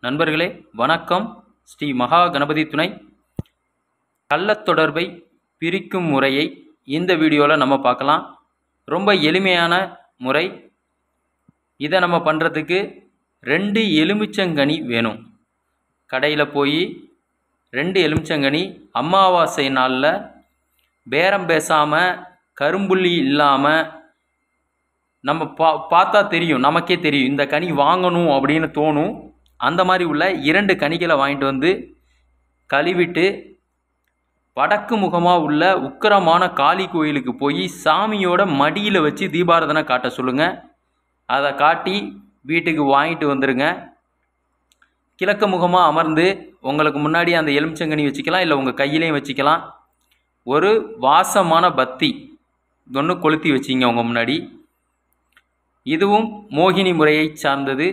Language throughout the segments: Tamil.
நண்பர்களே வணக்கம் ஸ்ரீ மகா கணபதி துணை கள்ளத் தொடர்பை பிரிக்கும் முறையை இந்த வீடியோவில் நம்ம பார்க்கலாம் ரொம்ப எளிமையான முறை இதை நம்ம பண்ணுறதுக்கு ரெண்டு எலுமிச்சங்கனி வேணும் கடையில் போய் ரெண்டு எலுமிச்சங்கனி அமாவாசை நாளில் பேரம் பேசாமல் கரும்புள்ளி இல்லாமல் நம்ம பா பார்த்தா தெரியும் நமக்கே தெரியும் இந்த கனி வாங்கணும் அப்படின்னு தோணும் அந்த மாதிரி உள்ள இரண்டு கனிகளை வாங்கிட்டு வந்து கழுவிட்டு வடக்கு முகமாக உள்ள உக்கிரமான காளி கோயிலுக்கு போய் சாமியோட மடியில் வச்சு தீபாரதனை காட்ட சொல்லுங்கள் அதை காட்டி வீட்டுக்கு வாங்கிட்டு வந்துடுங்க கிழக்கு முகமாக அமர்ந்து உங்களுக்கு முன்னாடி அந்த எலுமிச்சங்கனி வச்சுக்கலாம் இல்லை உங்கள் கையிலையும் வச்சுக்கலாம் ஒரு வாசமான பத்தி ஒன்று கொளுத்தி வச்சிங்க உங்கள் முன்னாடி இதுவும் மோகினி முறையை சார்ந்தது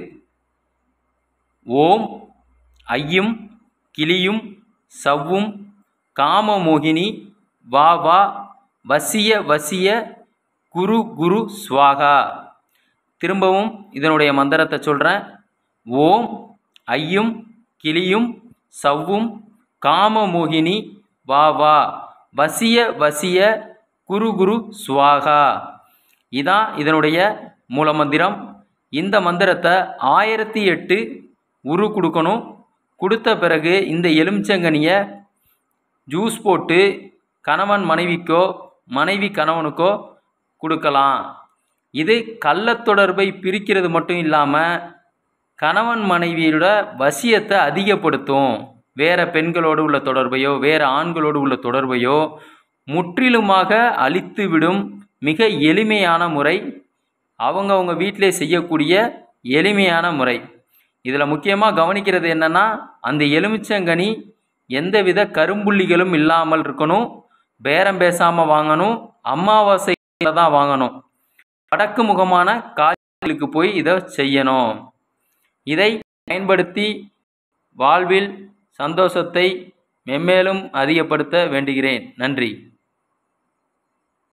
ஓம் ஐயும் கிளியும் சவ்வும் காமமோகினி வா வா வசிய வசிய குரு குரு ஸ்வாகா திரும்பவும் இதனுடைய மந்திரத்தை சொல்கிறேன் ஓம் ஐயும் கிளியும் சவ்வும் காமமோகினி வா வா வசிய வசிய குரு குரு ஸ்வாகா இதான் இதனுடைய மூலமந்திரம் இந்த மந்திரத்தை ஆயிரத்தி எட்டு உரு கொடுக்கணும் கொடுத்த பிறகு இந்த எலுமிச்சங்கனியை ஜூஸ் போட்டு கணவன் மனைவிக்கோ மனைவி கணவனுக்கோ கொடுக்கலாம் இது கள்ளத் தொடர்பை பிரிக்கிறது மட்டும் இல்லாமல் கணவன் மனைவியோட வசியத்தை அதிகப்படுத்தும் வேறு பெண்களோடு உள்ள தொடர்பையோ வேறு ஆண்களோடு உள்ள தொடர்பையோ முற்றிலுமாக அழித்துவிடும் மிக எளிமையான முறை அவங்கவுங்க வீட்டிலே செய்யக்கூடிய எளிமையான முறை இதில் முக்கியமாக கவனிக்கிறது என்னென்னா அந்த எலுமிச்சங்கனி எந்தவித கரும்புள்ளிகளும் இல்லாமல் இருக்கணும் பேரம் பேசாமல் வாங்கணும் அமாவாசையில் தான் வாங்கணும் வடக்கு முகமான காய்ச்சலுக்கு போய் இதை செய்யணும் இதை பயன்படுத்தி வாழ்வில் சந்தோஷத்தை மென்மேலும் அதிகப்படுத்த வேண்டுகிறேன் நன்றி